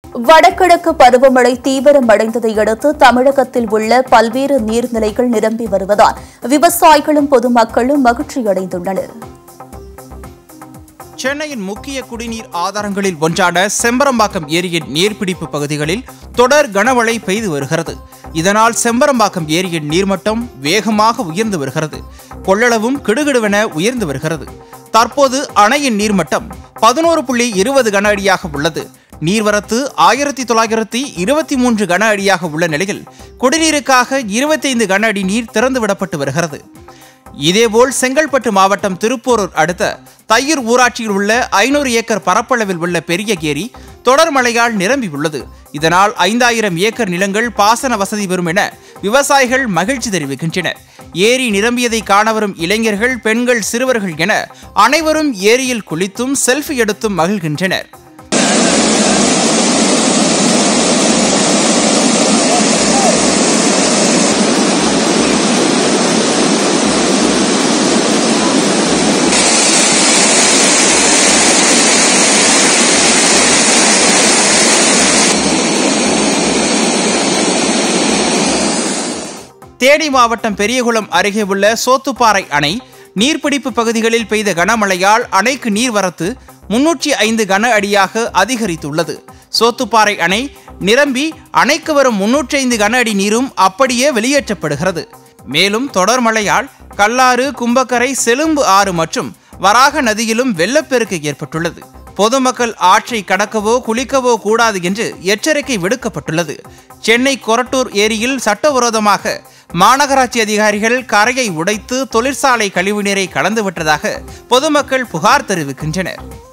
வடகிழக்கு பருவமழை தீவிரமடைந்ததை அடுத்து தமிழகத்தில் உள்ள பல்வேறு நீர்நிலைகள் நிரம்பி வருவதால் விவசாயிகளும் பொதுமக்களும் மகிழ்ச்சியடைந்துள்ளனர் சென்னையின் முக்கிய குடிநீர் ஆதாரங்களில் ஒன்றான செம்பரம்பாக்கம் ஏரியின் நீர்பிடிப்பு பகுதிகளில் தொடர் கனமழை பெய்து வருகிறது இதனால் செம்பரம்பாக்கம் ஏரியின் நீர்மட்டம் வேகமாக உயர்ந்து வருகிறது கொள்ளளவும் கிடுகிடுவென உயர்ந்து வருகிறது தற்போது அணையின் நீர்மட்டம் பதினோரு புள்ளி இருபது கன அடியாக உள்ளது நீர்வரத்து ஆயிரத்தி தொள்ளாயிரத்தி இருபத்தி மூன்று கன அடியாக உள்ள நிலையில் குடிநீருக்காக இருபத்தைந்து கன அடி நீர் திறந்துவிடப்பட்டு வருகிறது இதேபோல் செங்கல்பட்டு மாவட்டம் திருப்போரூர் அடுத்த தையூர் ஊராட்சியில் உள்ள ஐநூறு ஏக்கர் பரப்பளவில் உள்ள பெரிய ஏரி தொடர் மழையால் நிரம்பி உள்ளது இதனால் ஐந்தாயிரம் ஏக்கர் நிலங்கள் பாசன வசதி பெறும் என விவசாயிகள் மகிழ்ச்சி தெரிவிக்கின்றனர் ஏரி நிரம்பியதை காண வரும் இளைஞர்கள் பெண்கள் சிறுவர்கள் என அனைவரும் ஏரியில் குளித்தும் செல்ஃபி எடுத்தும் மகிழ்கின்றனர் தேனி மாவட்டம் பெரியகுளம் அருகே உள்ள சோத்துப்பாறை அணை நீர்பிடிப்பு பகுதிகளில் பெய்த கனமழையால் அணைக்கு நீர்வரத்து முன்னூற்றி ஐந்து கன அடியாக அதிகரித்துள்ளது சோத்துப்பாறை அணை நிரம்பி அணைக்கு வரும் முன்னூற்றி ஐந்து கன அடி நீரும் அப்படியே வெளியேற்றப்படுகிறது மேலும் தொடர் மழையால் கல்லாறு கும்பக்கரை செலும்பு ஆறு மற்றும் வராக நதியிலும் வெள்ளப்பெருக்கு ஏற்பட்டுள்ளது பொதுமக்கள் ஆற்றை கடக்கவோ குளிக்கவோ கூடாது என்று எச்சரிக்கை விடுக்கப்பட்டுள்ளது சென்னை கொரட்டூர் ஏரியில் சட்டவிரோதமாக மாநகராட்சி அதிகாரிகள் கரையை உடைத்து தொழிற்சாலை கழிவுநீரை கலந்துவிட்டதாக பொதுமக்கள் புகார் தெரிவிக்கின்றனர்